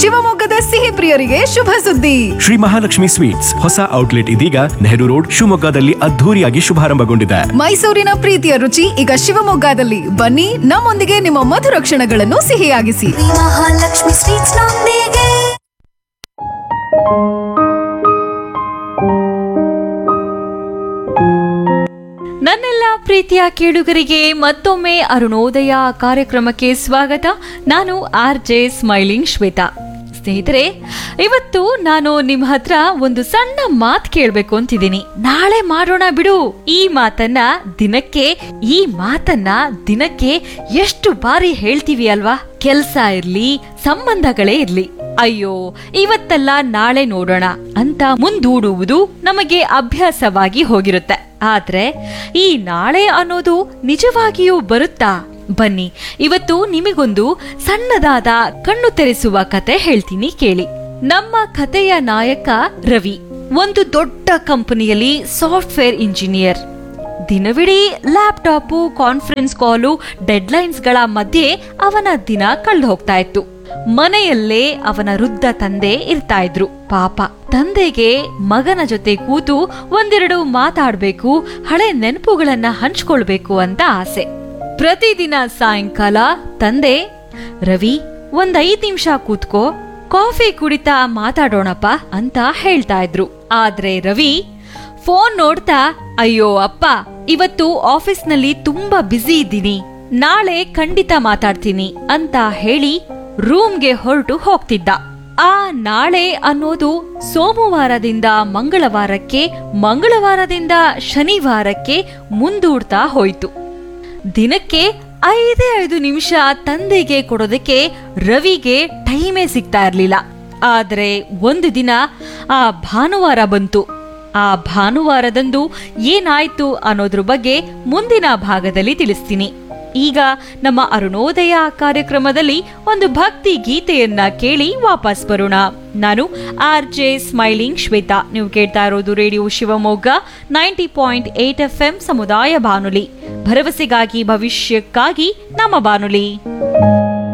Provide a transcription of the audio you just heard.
ಶಿವಮೊಗ್ಗದ ಸಿಹಿ ಪ್ರಿಯರಿಗೆ ಶುಭ ಸುದ್ದಿ ಶ್ರೀ ಮಹಾಲಕ್ಷ್ಮಿ ಸ್ವೀಟ್ಸ್ ಹೊಸ ಔಟ್ಲೆಟ್ ಇದೀಗ ನೆಹರು ರೋಡ್ ಶಿವಮೊಗ್ಗದಲ್ಲಿ ಅದ್ಧೂರಿಯಾಗಿ ಶುಭಾರಂಭಗೊಂಡಿದೆ ಮೈಸೂರಿನ ಪ್ರೀತಿಯ ರುಚಿ ಈಗ ಶಿವಮೊಗ್ಗದಲ್ಲಿ ಬನ್ನಿ ನಮ್ಮೊಂದಿಗೆ ನಿಮ್ಮ ಮಧುರ ಕ್ಷಣಗಳನ್ನು ಸಿಹಿಯಾಗಿಸಿ ಮಹಾಲಕ್ಷ್ಮಿ ಸ್ವೀಟ್ಸ್ ನೊಂದಿಗೆ ನನ್ನೆಲ್ಲ ಪ್ರೀತಿಯ ಕೇಳುಗರಿಗೆ ಮತ್ತೊಮ್ಮೆ ಅರುಣೋದಯ ಕಾರ್ಯಕ್ರಮಕ್ಕೆ ಸ್ವಾಗತ ನಾನು ಆರ್ ಜೆ ಸ್ಮೈಲಿಂಗ್ ಶ್ವೇತಾ ಸ್ನೇಹಿತರೆ ಇವತ್ತು ನಾನು ನಿಮ್ಮ ಹತ್ರ ಒಂದು ಸಣ್ಣ ಮಾತ್ ಕೇಳ್ಬೇಕು ಅಂತಿದ್ದೀನಿ ನಾಳೆ ಮಾಡೋಣ ಬಿಡು ಈ ಮಾತನ್ನ ದಿನಕ್ಕೆ ಈ ಮಾತನ್ನ ದಿನಕ್ಕೆ ಎಷ್ಟು ಬಾರಿ ಹೇಳ್ತೀವಿ ಅಲ್ವಾ ಕೆಲ್ಸ ಇರ್ಲಿ ಸಂಬಂಧಗಳೇ ಇರ್ಲಿ ಅಯ್ಯೋ ಇವತ್ತಲ್ಲ ನಾಳೆ ನೋಡೋಣ ಅಂತ ಮುಂದೂಡುವುದು ನಮಗೆ ಅಭ್ಯಾಸವಾಗಿ ಹೋಗಿರುತ್ತೆ ಆದ್ರೆ ಈ ನಾಳೆ ಅನ್ನೋದು ನಿಜವಾಗಿಯೂ ಬರುತ್ತಾ ಬನ್ನಿ ಇವತ್ತು ನಿಮಗೊಂದು ಸಣ್ಣದಾದ ಕಣ್ಣು ತೆರೆಸುವ ಕತೆ ಹೇಳ್ತೀನಿ ಕೇಳಿ ನಮ್ಮ ಕಥೆಯ ನಾಯಕ ರವಿ ಒಂದು ದೊಡ್ಡ ಕಂಪನಿಯಲ್ಲಿ ಸಾಫ್ಟ್ವೇರ್ ಇಂಜಿನಿಯರ್ ದಿನವಿಡೀ ಲ್ಯಾಪ್ಟಾಪು ಕಾನ್ಫರೆನ್ಸ್ ಕಾಲು ಡೆಡ್ಲೈನ್ಸ್ಗಳ ಮಧ್ಯೆ ಅವನ ದಿನ ಕಳೆದು ಹೋಗ್ತಾ ಇತ್ತು ಮನೆಯಲ್ಲೇ ಅವನ ವೃದ್ಧ ತಂದೆ ಇರ್ತಾ ಇದ್ರು ಪಾಪ ತಂದೆಗೆ ಮಗನ ಜೊತೆ ಕೂತು ಒಂದೆರಡು ಮಾತಾಡ್ಬೇಕು ಹಳೆ ನೆನಪುಗಳನ್ನ ಹಂಚ್ಕೊಳ್ಬೇಕು ಅಂತ ಆಸೆ ಪ್ರತಿದಿನ ಸಾಯಂಕಾಲ ತಂದೆ ರವಿ ಒಂದ್ ಐದ್ ನಿಮಿಷ ಕೂತ್ಕೋ ಕಾಫಿ ಕುಡಿತಾ ಮಾತಾಡೋಣಪ್ಪ ಅಂತ ಹೇಳ್ತಾ ಇದ್ರು ಆದ್ರೆ ರವಿ ಫೋನ್ ನೋಡ್ತಾ ಅಯ್ಯೋ ಅಪ್ಪ ಇವತ್ತು ಆಫೀಸ್ನಲ್ಲಿ ತುಂಬಾ ಬ್ಯುಸಿ ಇದ್ದೀನಿ ನಾಳೆ ಖಂಡಿತ ಮಾತಾಡ್ತೀನಿ ಅಂತ ಹೇಳಿ ರೂಮ್ಗೆ ಹೊರಟು ಹೋಗ್ತಿದ್ದ ಆ ನಾಳೆ ಅನ್ನೋದು ಸೋಮವಾರದಿಂದ ಮಂಗಳವಾರಕ್ಕೆ ಮಂಗಳವಾರದಿಂದ ಶನಿವಾರಕ್ಕೆ ಮುಂದೂಡ್ತಾ ಹೋಯ್ತು ದಿನಕ್ಕೆ ಐದೇ ಐದು ನಿಮಿಷ ತಂದೆಗೆ ಕೊಡೋದಕ್ಕೆ ರವಿಗೆ ಟೈಮೇ ಸಿಗ್ತಾ ಇರ್ಲಿಲ್ಲ ಆದ್ರೆ ಒಂದು ದಿನ ಆ ಭಾನುವಾರ ಬಂತು ಆ ಭಾನುವಾರದಂದು ಏನಾಯ್ತು ಅನ್ನೋದ್ರ ಬಗ್ಗೆ ಮುಂದಿನ ಭಾಗದಲ್ಲಿ ತಿಳಿಸ್ತೀನಿ ಈಗ ನಮ್ಮ ಅರುಣೋದಯ ಕಾರ್ಯಕ್ರಮದಲ್ಲಿ ಒಂದು ಭಕ್ತಿ ಗೀತೆಯನ್ನ ಕೇಳಿ ವಾಪಸ್ ಬರೋಣ ನಾನು ಆರ್ ಜೆ ಸ್ಮೈಲಿಂಗ್ ಶ್ವೇತಾ ನೀವು ಕೇಳ್ತಾ ಇರೋದು radio Shivamogga ninety point eight F M ಸಮುದಾಯ ಬಾನುಲಿ ಭರವಸೆಗಾಗಿ ಭವಿಷ್ಯಕ್ಕಾಗಿ ನಮ್ಮ ಬಾನುಲಿ